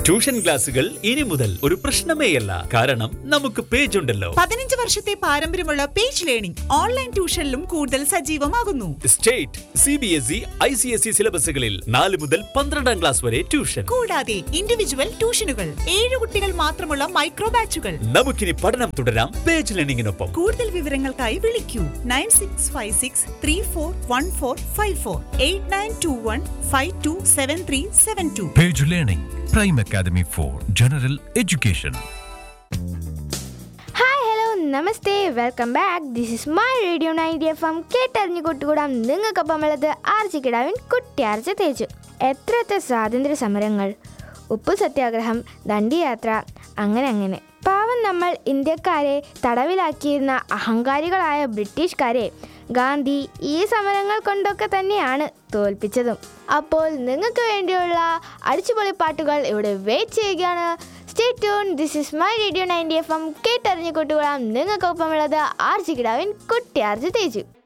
Tuition ക്ലാസുകൾ ഇനി മുതൽ ഒരു പ്രശ്നമേയല്ല കാരണം നമുക്ക് പേജ് ഉണ്ടല്ലോ പതിനഞ്ച് വർഷത്തെ പാരമ്പര്യമുള്ള പേജ് ലേണിംഗ് ഓൺലൈൻ ട്യൂഷനിലും കൂടുതൽ സജീവമാകുന്നു state C B S E I C S E സിലബസുകളിൽ നാല് മുതൽ പന്ത്രണ്ടാം ക്ലാസ് വരെ ട്യൂഷൻ കൂടാതെ ഇൻഡിവിജ്വൽ ട്യൂഷനുകൾ ഏഴ് കുട്ടികൾ മാത്രമുള്ള മൈക്രോ ബാച്ചുകൾ നമുക്കിനി പഠനം തുടരാം പേജ് ലേണിംഗിനൊപ്പം കൂടുതൽ വിവരങ്ങൾക്കായി വിളിക്കൂ nine six five six three four one four five four eight nine two one five two seven three seven two Page Learning, Prime Academy for General Education. Hi hello namaste welcome back this is my radio ninety F M കേട്ടറിഞ്ഞു കൂട്ടുകൂടാം നിങ്ങൾക്കൊപ്പം ഉള്ളത് ആർജിക്കിടാവിൻ കുട്ടിയാർച്ച തേച്ചു എത്ര എത്ര സ്വാതന്ത്ര്യ സമരങ്ങൾ ഉപ്പു സത്യാഗ്രഹം ദണ്ഡിയാത്ര അങ്ങനെ അങ്ങനെ പാവം നമ്മൾ ഇന്ത്യക്കാരെ തടവിലാക്കിയിരുന്ന അഹങ്കാരികളായ ബ്രിട്ടീഷുകാരെ ഗാന്ധി ഈ സമരങ്ങൾ കൊണ്ടൊക്കെ തന്നെയാണ് തോൽപ്പിച്ചതും അപ്പോൾ നിങ്ങൾക്ക് വേണ്ടിയുള്ള അടിച്ചുപൊളി പാട്ടുകൾ ഇവിടെ വെയിറ്റ് ചെയ്യുകയാണ് stay tune this is my radio ninety F M കേട്ടറിഞ്ഞു കൂട്ടുകൊള്ളാം നിങ്ങൾക്കൊപ്പമുള്ളത് ആർജി കിടാവിൻ കുട്ടി ആർജി തേജു